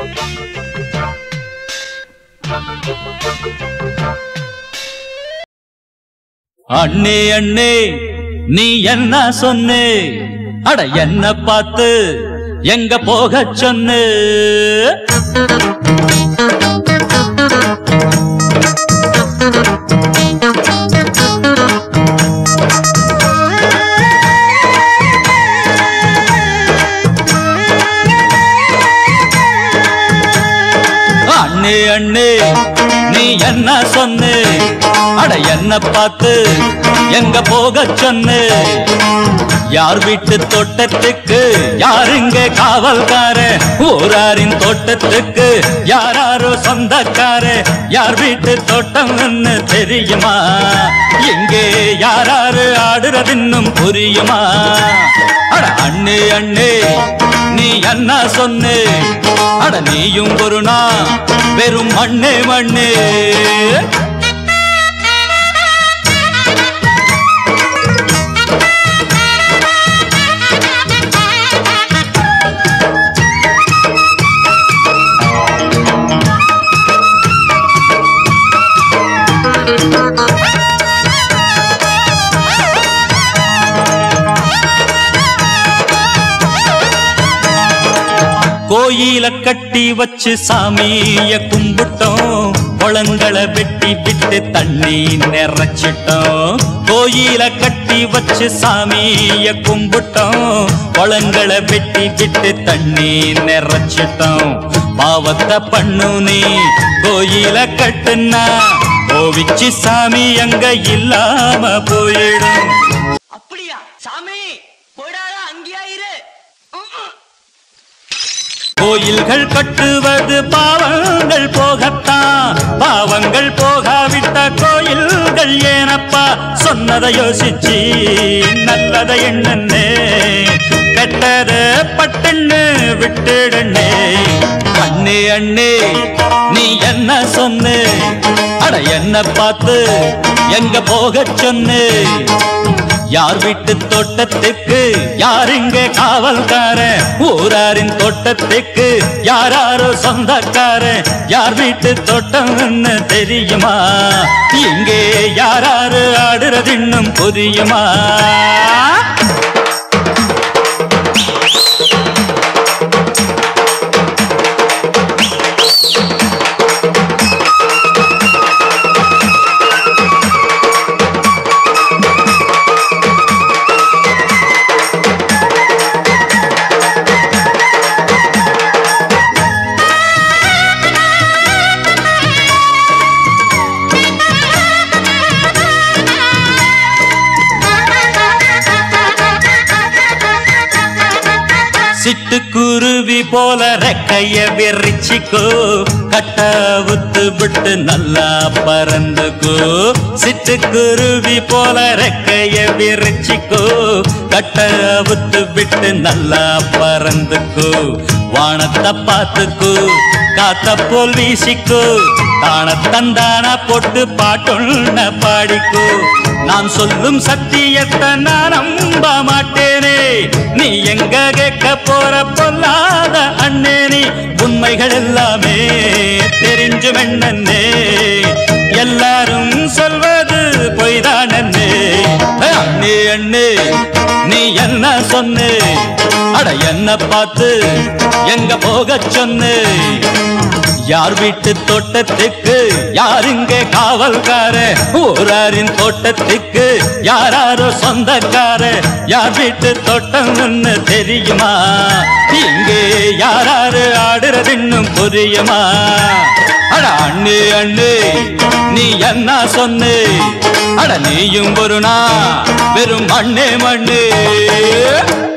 அண்ணே அண்ணே நீ என்ன சொன்னு அட என்ன பார்த்து எங்க போக சொன்னு அண்ணே அண்ணே நீ என்ன சொன்னு அட என்ன பார்த்து எங்க போக சொன்னு யார் வீட்டு தோட்டத்துக்கு யாருங்க காவல்கார ஊராரின் தோட்டத்துக்கு யாராரோ சொந்தக்கார யார் வீட்டு தோட்டம்னு தெரியுமா எங்கே யாராரு ஆடுறது இன்னும் புரியுமா அட அண்ணே அண்ணே நீ என்ன சொன்னு அட நீயும் ஒரு நாள் வெறும் மண்ணே மண்ணே கோயில கட்டி வச்சு சாமிய கும்பிட்டோம் குளங்களை வெட்டி விட்டு தண்ணி நிறைச்சிட்டோம் கோயில கட்டி வச்சு சாமிய கும்பிட்டோம் குளங்களை வெட்டி விட்டு தண்ணி நிறைச்சிட்டோம் பாவத்தை பண்ணு நீ கோயில கட்டுனா கோவிச்சு சாமி அங்க இல்லாம போயிடும் அப்படியா சாமி போடாத அங்கேயா இரு உம். கோயில்கள் கட்டுவது பாவங்கள் போகத்தான் பாவங்கள் போகாவிட்ட கோயில்கள் ஏனப்பா சொன்னதை யோசிச்சு நல்லதை எண்ணே கெட்டத பட்டுன்னு விட்டுடனே அண்ணே அண்ணே நீ என்ன சொன்னு அட என்ன பார்த்து எங்க போக சொன்னு யார் வீட்டு தோட்டத்துக்கு யார் இங்கே காவல்கார ஊராரின் தோட்டத்துக்கு யாராரோ சொந்தக்கார யார் வீட்டு தோட்டம்னு தெரியுமா இங்கே யாராரு ஆடுறது இன்னும் புரியுமா சிட்டுக்குருவி போல ரெக்கைய விரிச்சிக்கோ கட்ட உத்து விட்டு நல்லா பறந்துக்கோ சிட்டுக்குருவி போல ரெக்கைய விரிச்சிக்கோ கட்ட உத்து விட்டு நல்லா பறந்துக்கோ வானத்தை பார்த்துக்கோ காத்த போல் வீசிக்கோ தான தந்தான போட்டு பாட்டொன்ன பாடிக்கோ நான் சொல்லும் சத்தியத்தை நான் நம்ப மாட்டேனே நீ எங்க கேட்க போற பொல்லாத அண்ணே நீ உண்மைகள் எல்லாமே தெரிஞ்சு மெண்ணே எல்லாரும் சொல்வது பொய்தான் அண்ணே அண்ணே அண்ணே நீ என்ன சொன்னு அட என்ன பார்த்து எங்க போக சொன்னு யார் வீட்டு தோட்டத்துக்கு யார் இங்கே காவல்கார ஊராரின் தோட்டத்துக்கு யாராரோ சொந்தக்கார யார் வீட்டு தோட்டம்னு தெரியுமா இங்கே யாராரு ஆடுறது இன்னும் புரியுமா அட அண்ணே அண்ணே நீ என்ன சொன்னு அட நீயும் ஒரு நாள் வெறும் மண்ணே மண்ணே